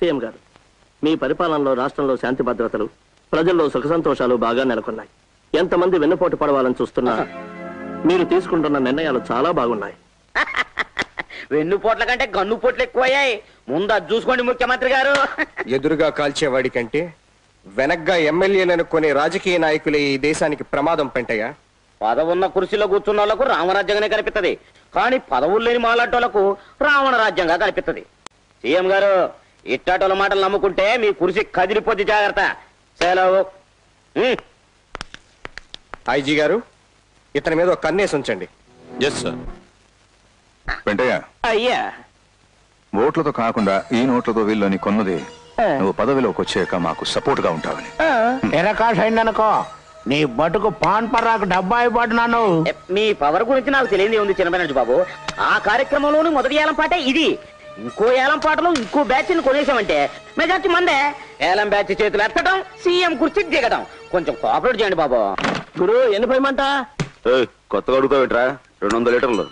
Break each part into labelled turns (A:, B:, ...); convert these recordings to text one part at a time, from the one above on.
A: CM గారు మీ పరిపాలనలో రాష్ట్రంలో శాంతి భద్రతలు ప్రజల్లో సుఖ సంతోషాలు బాగా నెలకొన్నాయి ఎంతమంది వెన్నుపోటు పడవాలని చూస్తున్నా మీరు తీసుకుంటున్న నిర్ణయాలు చాలా బాగున్నాయి
B: వెన్ను పోట్ల కంటే గన్ను పోట్లు ఎక్కువయ్యాయి ముందు అది చూసుకోండి ముఖ్యమంత్రి గారు
C: ఎదురుగా కాల్చేవాడి కంటే వెనగ్గా ఎమ్మెల్యేలను కొనే రాజకీయ నాయకులే ఈ దేశానికి ప్రమాదం పెంటయ్యా
B: పదవున్న కుర్చీలో కూర్చున్న వాళ్ళకు రామరాజ్యంగానే కనిపిస్తది కానీ పదవులు లేని మాలాటోళ్లకు రావణ రాజ్యంగా కనిపిస్తది సీఎం గారు ఇట్టాటోళ్ళ మాటలు నమ్ముకుంటే మీ కుర్చీ కదిలిపోద్ది జాగ్రత్త సెలవు ఉమ్.
C: ఐజీ గారు ఇతని మీద ఒక కన్నేసి ఉంచండి
D: ఎస్ సార్ వెంటయ్య
B: అయ్యా
D: ఓట్లతో కాకుండా ఈ నోట్లతో వీళ్ళని కొన్నది నువ్వు పదవిలోకి వచ్చాక మాకు సపోర్ట్ గా ఉంటావని
E: ఎరకాష్ అయిందనుకో నీ బతుకు పాన్ పర్రాకు డబ్బా అయిపోతున్నాను
B: ఎ, మీ పవర్ గురించి నాకు తెలియదు ఉంది చిన్నబెనర్జీ బాబు ఆ కార్యక్రమంలోని మొదటి ఏలం పాటే ఇది ఇంకో ఏలం పాటలో ఇంకో బ్యాచ్ ని కొనేసామంటే మెజార్టీ మందే ఏలం బ్యాచ్ చేతులు ఎత్తడం సీఎం కుర్చీ దిగడం కొంచెం కోఆపరేట్ చేయండి బాబు
A: గురు ఎన్ని పోయమంట
F: కొత్తగా అడుగుతావేట్రా రెండు వందల లీటర్లు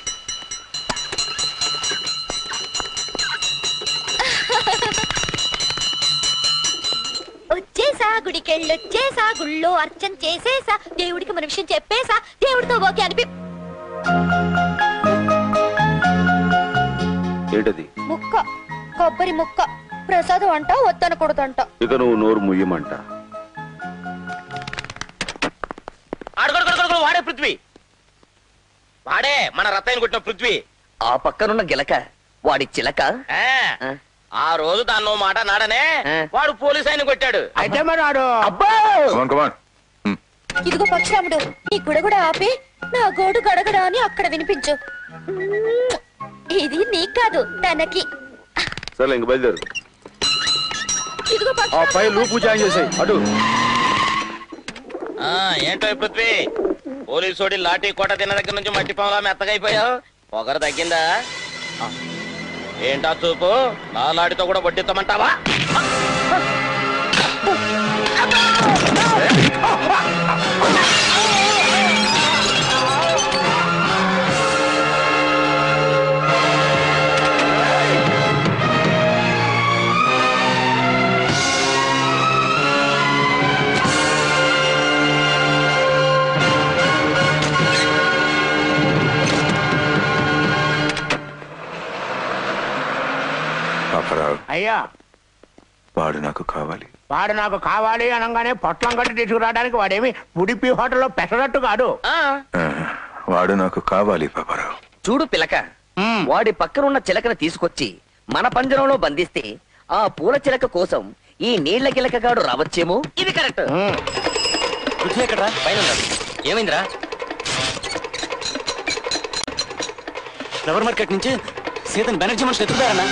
G: వచ్చేసా గుడికెళ్ళొచ్చేసా గుళ్ళో అర్చన చేసేసా దేవుడికి మన విషయం చెప్పేసా దేవుడితో ఓకే అనిపి
F: ఏంటది
G: ముక్క కొబ్బరి ముక్క ప్రసాదం అంట వద్దనకూడదంట
F: ఇక నువ్వు నోరు ముయ్యమంట
B: అడుగు వాడే పృథ్వీ వాడే మన రత్తాయిని కొట్టిన పృథ్వీ
H: ఆ పక్కనున్న గిలక వాడి చిలక
B: ఆ, ఆ రోజు దాన్నో మాట నాడనే
H: ఆ.
B: వాడు పోలీస్ ఆయన కొట్టాడు
E: అయితే మరి వాడు
D: కమాన్ కమాన్
G: ఇదిగో పక్షరాముడు నీ గుడ కూడా ఆపి నా గోడు గడగడ అని అక్కడ వినిపించు మ్మ్. ఇది నీకు కాదు తనకి
F: సరే ఇంక బయలుదేరు
G: ఇదిగో
F: ఆ
G: పక్షరాముడు,
F: పై లూపు జాయిన్ చేసాయి అటు
B: ఆ, ఏంటో ఈ పృథ్వీ పోలీసోడి లాఠీ కోట తిన్న దగ్గర నుంచి మట్టి పాములా మెత్తగా అయిపోయావు పొగరు తగ్గిందా ఆ, ఏంటా చూపు నా లాడితో కూడా వడ్డిస్తామంటావా
D: పాపరావు
E: అయ్యా
D: వాడు నాకు కావాలి
E: వాడు నాకు కావాలి అనగానే పొట్లం కట్టి తీసుకురావడానికి వాడేమి ఉడిపి హోటల్లో పెట్టనట్టు కాదు
B: ఆ,
D: ఆ, వాడు నాకు కావాలి పాపరావు
H: చూడు పిలక
E: మ్మ్.
H: వాడి పక్కనున్న చిలకను తీసుకొచ్చి మన పంజరంలో బంధిస్తే ఆ పూల చిలక కోసం ఈ నీళ్ల గిలకగాడు రావచ్చేమో
B: ఇది కరెక్ట్
E: ఉమ్.
H: పృథ్వీ ఎక్కడ్రా పైన ఉన్నాడు. ఏమైందిరా
I: ఫ్లవర్ మార్కెట్ నుంచి సీతన్ బెనర్జీ మనుషులు ఎత్తుకుతారన్నా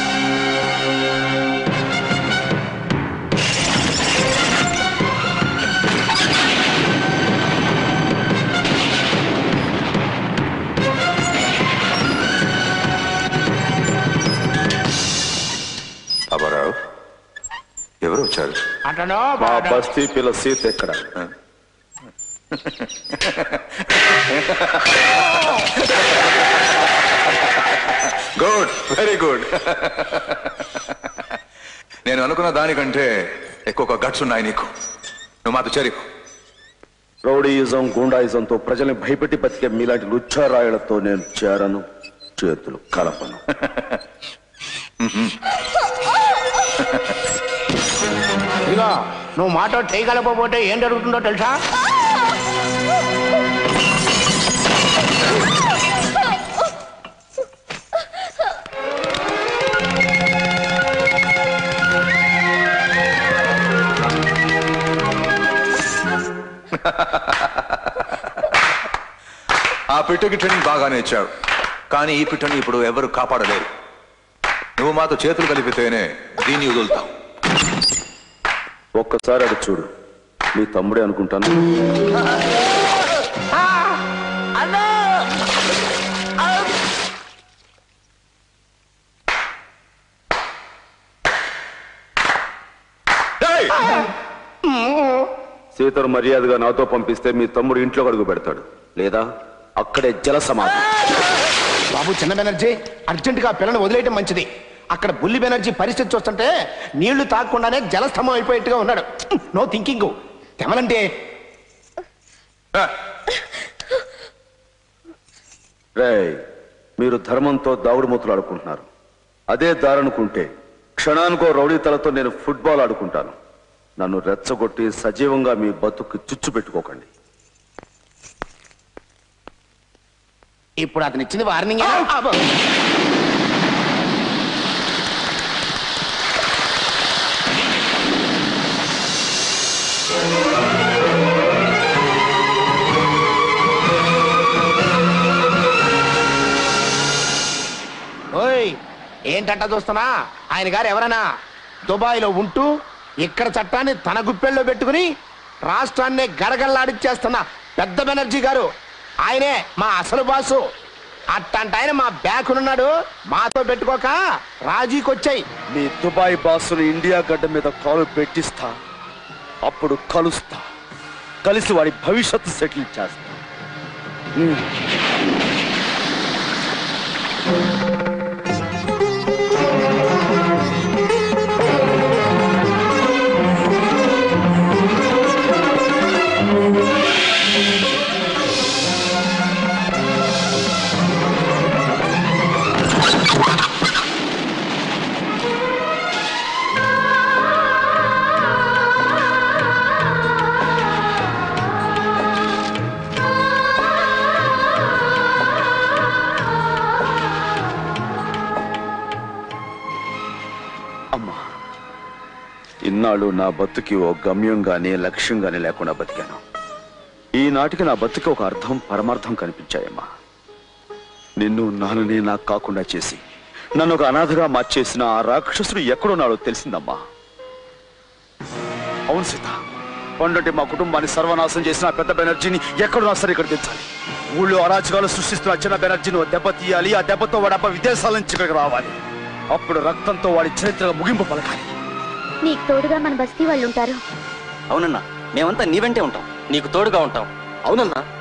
D: పాపరావు ఎవరు వచ్చారు
E: అతను
F: మా
E: వాడు-
F: బస్తీ పిల్ల సీత ఎక్కడ
D: గుడ్ వెరీ గుడ్ నేను అనుకున్న దానికంటే ఎక్కువ గట్స్ ఉన్నాయి నీకు నువ్వు మాతో చేరిపో
F: రౌడీయిజం గూండాయిజంతో ప్రజల్ని భయపెట్టి బతికే మీలాంటి లుచ్చారాయులతో నేను చేరను చేతులు కలపను
E: ఇదిగో నువ్వు మాతో చేయగలకపోతే ఏం జరుగుతుందో తెలుసా
D: ఆ పిట్ట గిట్టని బాగానే ఇచ్చావు కానీ ఈ పిట్టని ఇప్పుడు ఎవరు కాపాడలేరు నువ్వు మాతో చేతులు కలిపితేనే దీన్ని వదులుతావు
F: ఒక్కసారి అది చూడు మీ తమ్ముడే అనుకుంటాను ఏయ్! సీతను మర్యాదగా నాతో పంపిస్తే మీ తమ్ముడు ఇంట్లో అడుగు పెడతాడు లేదా అక్కడే జల సమాధి
E: బాబు చిన్న బెనర్జీ అర్జెంట్ గా పిల్లని వదిలేయటం మంచిది అక్కడ బుల్లి బెనర్జీ పరిస్థితి చూస్తుంటే నీళ్లు తాగకుండానే జలస్తంభం అయిపోయేట్టుగా ఉన్నాడు నో థింకింగ్ తెమలంటే
F: రేయ్ మీరు ధర్మంతో దావుడు మూతలు ఆడుకుంటున్నారు అదే దారనుకుంటే క్షణానికో రౌడీ తలతో నేను ఫుట్బాల్ ఆడుకుంటాను నన్ను రెచ్చగొట్టి సజీవంగా మీ బతుకు చిచ్చు పెట్టుకోకండి
E: ఇప్పుడు అతను ఇచ్చింది వార్నింగ్ ఓయ్ ఏంటంట చూస్తున్నా ఆయన గారు ఎవరన్నా దుబాయ్లో ఉంటూ ఇక్కడ చట్టాన్ని తన గుప్పెల్లో పెట్టుకుని రాష్ట్రాన్ని గడగడలాడిచ్చేస్తున్న పెద్ద బెనర్జీ గారు ఆయనే మా అసలు బాసు అట్టంట ఆయన మా బ్యాక్ ఉన్నాడు మాతో పెట్టుకోక రాజీకొచ్చాయి
F: మీ దుబాయ్ బాసును ఇండియా గడ్డ మీద కాలు పెట్టిస్తా అప్పుడు కలుస్తా కలిసి వాడి భవిష్యత్తు సెటిల్ చేస్తా ఉమ్. అమ్మా ఇన్నాళ్ళు నా బతుకి ఓ గమ్యంగానే లక్ష్యంగానే లేకుండా బతికాను ఈనాటికి నా బతుకి ఒక అర్థం పరమార్థం కనిపించాయమ్మా నిన్ను నాన్నని నాకు కాకుండా చేసి నన్ను ఒక అనాథగా మార్చేసిన ఆ రాక్షసుడు ఎక్కడున్నాడో తెలిసిందమ్మా అవును సీత పండంటే మా కుటుంబాన్ని సర్వనాశనం చేసిన ఆ పెద్ద బెనర్జీని ఎక్కడున్నా సరే ఇక్కడ తెచ్చాలి ఊళ్ళో అరాచకాలు సృష్టిస్తున్న చిన్న బెనర్జీని ఓ దెబ్బ తీయాలి ఆ దెబ్బతో వాడి అబ్బ విదేశాల నుంచి ఇక్కడికి రావాలి అప్పుడు రక్తంతో వాడి చరిత్ర ముగింపు పలకాలి
G: నీకు తోడుగా మన బస్తీ వాళ్ళు ఉంటారు
I: అవునన్నా మేమంతా నీ వెంటే ఉంటాం నీకు తోడుగా ఉంటాం అవునన్నా